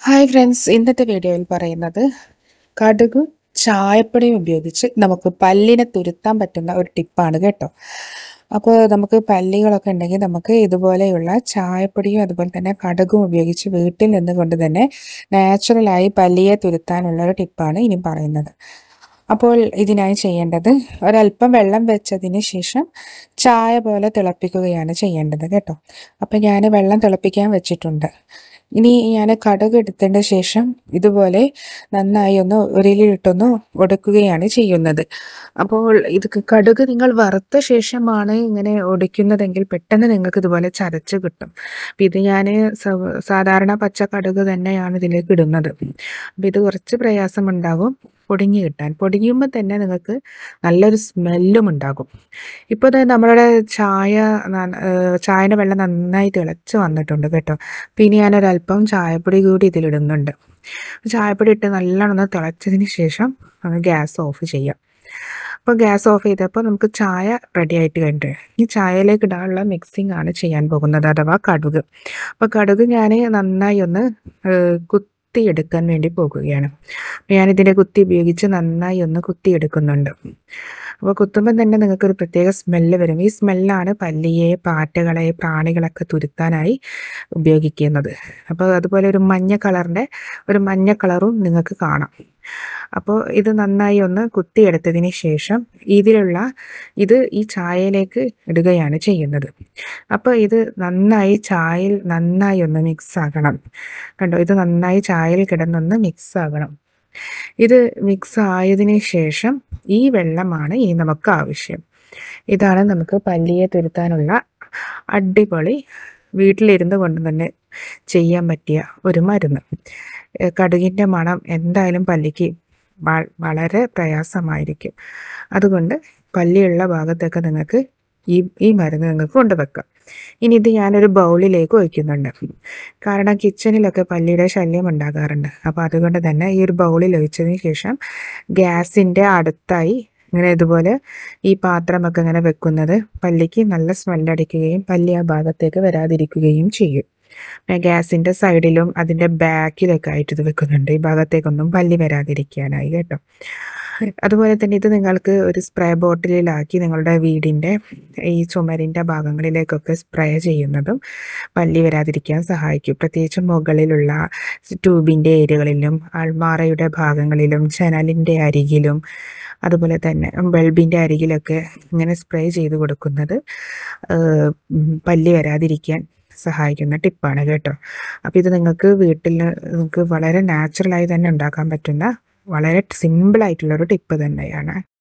hi friends ഇന്നത്തെ വീഡിയോയിൽ പറയുന്നത് കടുകും ചായപ്പൊടിയും ഉപയോഗിച്ച് നമുക്ക് പല്ലിനെ തുരുത്താൻ പറ്റുന്ന ഒരു ടിപ്പാണ് കേട്ടോ അപ്പോൾ നമുക്ക് പല്ലികളൊക്കെ ഉണ്ടെങ്കിൽ നമുക്ക് ഇതുപോലെയുള്ള ചായപ്പൊടിയും അതുപോലെ തന്നെ കടുകും ഉപയോഗിച്ച് വീട്ടിൽ നിന്നുകൊണ്ട് തന്നെ നാച്ചുറലായി പല്ലിയെ തുരുത്താനുള്ള ഒരു ടിപ്പാണ് ഇനി പറയുന്നത് അപ്പോൾ ഇതിനായി ചെയ്യേണ്ടത് ഒരല്പം വെള്ളം വെച്ചതിന് ശേഷം ചായ പോലെ തിളപ്പിക്കുകയാണ് ചെയ്യേണ്ടത് കേട്ടോ അപ്പം ഞാൻ വെള്ളം തിളപ്പിക്കാൻ വെച്ചിട്ടുണ്ട് ഇനി ഞാൻ കടുക് എടുത്തതിന് ശേഷം ഇതുപോലെ നന്നായി ഒന്ന് ഉരുളിയിട്ടൊന്ന് ഒടുക്കുകയാണ് ചെയ്യുന്നത് അപ്പോൾ ഇത് കടുക് നിങ്ങൾ വറുത്ത ശേഷമാണ് ഇങ്ങനെ ഒടിക്കുന്നതെങ്കിൽ പെട്ടെന്ന് നിങ്ങൾക്ക് ഇതുപോലെ ചതച്ച് കിട്ടും അപ്പം ഇത് ഞാൻ സാധാരണ പച്ച കടുക് തന്നെയാണ് ഇതിലേക്ക് ഇടുന്നത് അപ്പം ഇത് കുറച്ച് പ്രയാസമുണ്ടാകും പൊടിഞ്ഞ് കിട്ടാൻ പൊടിയുമ്പോൾ തന്നെ നിങ്ങൾക്ക് നല്ലൊരു സ്മെല്ലും ഉണ്ടാകും ഇപ്പോൾ ഇത് നമ്മളുടെ ചായ ന- ഏഹ് ചായയുടെ വെള്ളം നന്നായി തിളച്ച് വന്നിട്ടുണ്ട് കേട്ടോ പിന്നെ ഞാനൊരല്പം ചായപ്പൊടി കൂടി ഇതിലിടുന്നുണ്ട് ചായപ്പൊടി ഇട്ട് നല്ലോണം ഒന്ന് തിളച്ചതിന് ശേഷം ഗ്യാസ് ഓഫ് ചെയ്യാം അപ്പോൾ ഗ്യാസ് ഓഫ് ചെയ്തപ്പോൾ നമുക്ക് ചായ റെഡി ആയിട്ട് കഴിഞ്ഞിട്ട് ഈ ചായയിലേക്ക് ഇടാനുള്ള മിക്സിംഗ് ആണ് ചെയ്യാൻ പോകുന്നത് അഥവാ കടുക് അപ്പോൾ കടുക് ഞാൻ നന്നായി ഒന്ന് ഏഹ്, കുത്തിയെടുക്കാൻ വേണ്ടി പോകുകയാണ് അപ്പോൾ ഞാനിതിൻ്റെ കുത്തി ഉപയോഗിച്ച് നന്നായി ഒന്ന് കുത്തിയെടുക്കുന്നുണ്ട് അപ്പോൾ കുത്തുമ്പോൾ തന്നെ നിങ്ങൾക്കൊരു പ്രത്യേക സ്മെല്ല് വരും ഈ സ്മെല്ലാണ് പല്ലിയെ പാറ്റകളെ പ്രാണികളൊക്കെ തുരുത്താനായി ഉപയോഗിക്കുന്നത് അപ്പോൾ അതുപോലെ ഒരു മഞ്ഞ കളറിൻ്റെ ഒരു മഞ്ഞ കളറും നിങ്ങൾക്ക് കാണാം അപ്പോൾ ഇത് നന്നായി ഒന്ന് കുത്തിയെടുത്തതിന് ശേഷം ഇതിലുള്ള ഇത് ഈ ചായയിലേക്ക് ഇടുകയാണ് ചെയ്യുന്നത് അപ്പോൾ ഇത് നന്നായി ചായയിൽ നന്നായി ഒന്ന് മിക്സ് ആകണം കണ്ടോ ഇത് നന്നായി ചായയിൽ കിടന്നൊന്ന് മിക്സ് ആകണം ഇത് മിക്സ് ആയതിന് ശേഷം ഈ വെള്ളമാണ് ഇനി നമുക്ക് ആവശ്യം ഇതാണ് നമുക്ക് പല്ലിയെ തുരുത്താനുള്ള അടിപൊളി വീട്ടിലിരുന്ന് കൊണ്ട് തന്നെ ചെയ്യാൻ പറ്റിയ ഒരു മരുന്ന് ഏഹ് കടുകിൻ്റെ മണം എന്തായാലും പല്ലിക്ക് വ- വളരെ പ്രയാസമായിരിക്കും അതുകൊണ്ട് പല്ലിയുള്ള ഭാഗത്തൊക്കെ നിങ്ങൾക്ക് ഈ ഈ മരുന്ന് നിങ്ങൾക്ക് കൊണ്ടുവെക്കാം ഇനി ഇത് ഞാനൊരു ബൗളിലേക്ക് ഒഴിക്കുന്നുണ്ട് കാരണം കിച്ചണിലൊക്കെ പല്ലിയുടെ ശല്യം ഉണ്ടാകാറുണ്ട് അപ്പോൾ അതുകൊണ്ട് തന്നെ ഈ ഒരു ബൗളിൽ ഒഴിച്ചതിന് ശേഷം ഗ്യാസിൻ്റെ അടുത്തായി ഇങ്ങനെ ഇതുപോലെ ഈ പാത്രമൊക്കെ ഇങ്ങനെ വെക്കുന്നത് പല്ലിക്ക് നല്ല സ്മെല്ലടിക്കുകയും പല്ലി ആ ഭാഗത്തേക്ക് വരാതിരിക്കുകയും ചെയ്യും പിന്നെ ഗ്യാസിൻ്റെ സൈഡിലും അതിൻ്റെ ബാക്കിലൊക്കെ ആയിട്ട് ഇത് വെക്കുന്നുണ്ട് ഈ ഭാഗത്തേക്കൊന്നും പല്ലി വരാതിരിക്കാനായി കേട്ടോ അതുപോലെ തന്നെ ഇത് നിങ്ങൾക്ക് ഒരു സ്പ്രേ ബോട്ടിലിലാക്കി നിങ്ങളുടെ വീടിൻ്റെ ഈ ചുമരിൻ്റെ ഭാഗങ്ങളിലേക്കൊക്കെ സ്പ്രേ ചെയ്യുന്നതും പല്ലി വരാതിരിക്കാൻ സഹായിക്കും പ്രത്യേകിച്ച് മുകളിലുള്ള ട്യൂബിൻ്റെ ഏരിയകളിലും അൾമാറയുടെ ഭാഗങ്ങളിലും ജനലിൻ്റെ അരികിലും അതുപോലെ തന്നെ ബൾബിൻ്റെ അരികിലൊക്കെ ഇങ്ങനെ സ്പ്രേ ചെയ്ത് കൊടുക്കുന്നത് ഏഹ്, ഉം, പല്ലി വരാതിരിക്കാൻ സഹായിക്കുന്ന ടിപ്പാണ് കേട്ടോ അപ്പോൾ ഇത് നിങ്ങൾക്ക് വീട്ടിൽ നിങ്ങൾക്ക് വളരെ നാച്ചുറലായി തന്നെ ഉണ്ടാക്കാൻ പറ്റുന്ന വളരെ സിമ്പിളായിട്ടുള്ളൊരു ടിപ്പ് തന്നെയാണ്